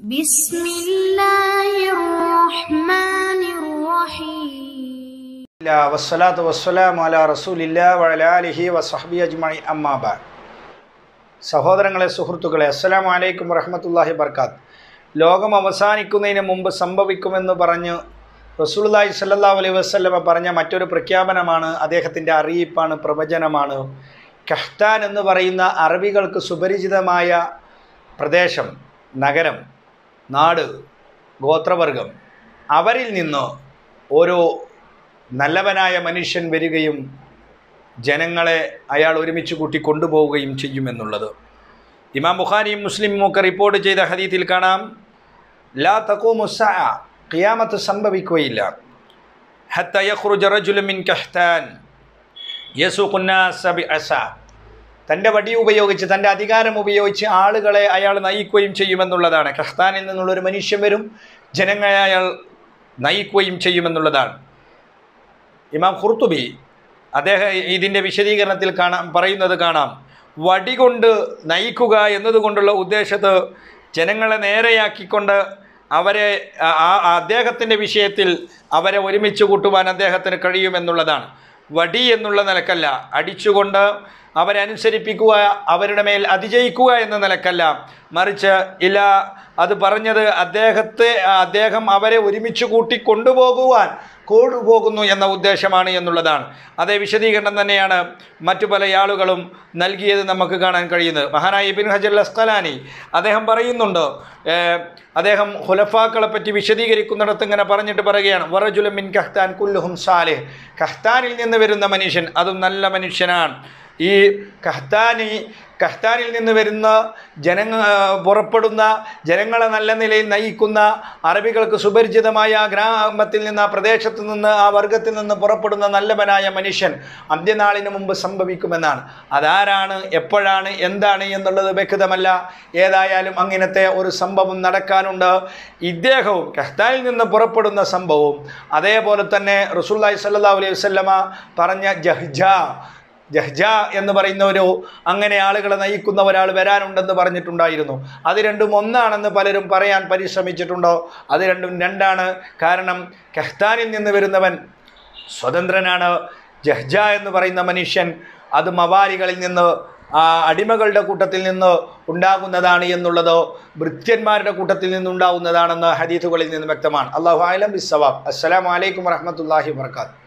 بسم الله الرحمن الرحيم ഇല്ല, വസ്സലാത്തു വസ്സലാം അല റസൂലില്ല വഅല ആലിഹി വസഹബി അജ്മഈൻ അമ്മാ ബഅദ് സഹോദരങ്ങളെ സുഹൃത്തുക്കളെ അസ്സലാമു അലൈക്കും വറഹ്മത്തുള്ളാഹി വർക്കാത്ത് ലോകം അവസാനിക്കുന്നതിന് മുമ്പ് സംഭവിക്കുമെന്ന് പറഞ്ഞ് റസൂലുള്ളാഹി സ്വല്ലല്ലാഹു അലൈഹി വസല്ലമ പറഞ്ഞ മറ്റൊരു പ്രഖ്യാപനമാണ് അദ്ദേഹത്തിൻ്റെ അറിയിപ്പാണ് പ്രവചനമാണ് കഹ്താൻ എന്ന് പറയുന്ന അറബികൾക്ക് സുപരിചിതമായ പ്രദേശം നഗരം നാട് ഗോത്രവർഗം അവരിൽ നിന്ന് ഓരോ നല്ലവനായ മനുഷ്യൻ വരികയും ജനങ്ങളെ അയാൾ ഒരുമിച്ച് കൂട്ടി കൊണ്ടുപോവുകയും ചെയ്യുമെന്നുള്ളത് ഇമാം ബുഖാരിയും മുസ്ലിമും ഒക്കെ റിപ്പോർട്ട് ചെയ്ത ഹദീത്തിൽ കാണാം ലാ തഖൂമുസ്സ ഖിയാമത്ത് സംഭവിക്കുകയില്ല ഹത്ത യഖ്റുജ റജുലു മിൻ കഹ്താൻ യസുഖുന്നാസ ബിഅസ തൻ്റെ വടി ഉപയോഗിച്ച് തൻ്റെ അധികാരം ഉപയോഗിച്ച് ആളുകളെ അയാൾ നയിക്കുകയും ചെയ്യുമെന്നുള്ളതാണ് കഹ്താനിൽ നിന്നുള്ളൊരു മനുഷ്യൻ വരും ജനങ്ങളെ അയാൾ നയിക്കുകയും ചെയ്യുമെന്നുള്ളതാണ് ഇമാം ഖുർത്തുബി അദ്ദേഹം ഇതിൻ്റെ വിശദീകരണത്തിൽ കാണാം പറയുന്നത് കാണാം വടി കൊണ്ട് നയിക്കുക എന്നതുകൊണ്ടുള്ള ഉദ്ദേശത്ത് ജനങ്ങളെ നേരെയാക്കിക്കൊണ്ട് അവരെ ആ- ആ- അദ്ദേഹത്തിൻ്റെ വിഷയത്തിൽ അവരെ ഒരുമിച്ച് കൂട്ടുവാൻ അദ്ദേഹത്തിന് കഴിയുമെന്നുള്ളതാണ് വടി എന്നുള്ള നിലക്കല്ല അടിച്ചുകൊണ്ട് അവരെ അനുസരിപ്പിക്കുക അവരുടെ മേൽ അതിജയിക്കുക എന്ന നിലക്കല്ല മറിച്ച് ഇല്ല അത് പറഞ്ഞത് അദ്ദേഹത്തെ അദ്ദേഹം അവരെ ഒരുമിച്ച് കൂട്ടി കൊണ്ടുപോകുവാൻ കൊണ്ടുപോകുന്നു എന്ന ഉദ്ദേശമാണ് എന്നുള്ളതാണ് അതേ വിശദീകരണം തന്നെയാണ് മറ്റു പല ആളുകളും നൽകിയത് നമുക്ക് കാണാൻ കഴിയുന്നത് മഹാനായ ഇബിൻ ഹജർ അസ്കലാനി അദ്ദേഹം പറയുന്നുണ്ട് ഏഹ്, അദ്ദേഹം ഹുലഫാക്കളെ പറ്റി വിശദീകരിക്കുന്നിടത്ത് ഇങ്ങനെ പറഞ്ഞിട്ട് പറയുകയാണ് വറജുലം മിൻ കഹ്താൻ കുല്ലുഹും സാലിഹ് കഹ്താനിൽ നിന്ന് വരുന്ന മനുഷ്യൻ അതും നല്ല മനുഷ്യനാണ് ഈ കഹ്താനി കഹ്താനിൽ നിന്ന് വരുന്ന ജനങ്ങ പുറപ്പെടുന്ന ജനങ്ങളെ നല്ല നിലയിൽ നയിക്കുന്ന അറബികൾക്ക് സുപരിചിതമായ ആ ഗ്രാമത്തിൽ നിന്ന് ആ പ്രദേശത്ത് നിന്ന് ആ വർഗത്തിൽ നിന്ന് പുറപ്പെടുന്ന നല്ലവനായ മനുഷ്യൻ അന്ത്യനാളിന് മുമ്പ് സംഭവിക്കുമെന്നാണ് അതാരാണ് എപ്പോഴാണ് എന്താണ് എന്നുള്ളത് വ്യക്തമല്ല ഏതായാലും അങ്ങനത്തെ ഒരു സംഭവം നടക്കാനുണ്ട് ഇദ്ദേഹവും കഹ്താനിൽ നിന്ന് പുറപ്പെടുന്ന സംഭവവും അതേപോലെ തന്നെ റസൂല്ലായി സല്ലാ അലൈഹി വസല്ലമ പറഞ്ഞ ജഹ്ജ ജഹ്ജ എന്ന് പറയുന്ന ഒരു അങ്ങനെ ആളുകളെ നയിക്കുന്ന ഒരാൾ വരാനുണ്ടെന്ന് പറഞ്ഞിട്ടുണ്ടായിരുന്നു അത് രണ്ടും ഒന്നാണെന്ന് പലരും പറയാൻ പരിശ്രമിച്ചിട്ടുണ്ടോ അത് രണ്ടും രണ്ടാണ് കാരണം കഹ്താനിൽ നിന്ന് വരുന്നവൻ സ്വതന്ത്രനാണ് ജഹ്ജ എന്ന് പറയുന്ന മനുഷ്യൻ അത് മവാലികളിൽ നിന്ന് ആ അടിമകളുടെ കൂട്ടത്തിൽ നിന്ന് ഉണ്ടാകുന്നതാണ് എന്നുള്ളതോ ഭൃത്യന്മാരുടെ കൂട്ടത്തിൽ നിന്നുണ്ടാകുന്നതാണെന്ന് ഹദീഥുകളിൽ നിന്ന് വ്യക്തമാണ് അള്ളാഹു ആലം ബിസ്സവാബ് അസ്സലാമലൈക്കും വറഹമത്തല്ലാഹി വർക്കാത്ത്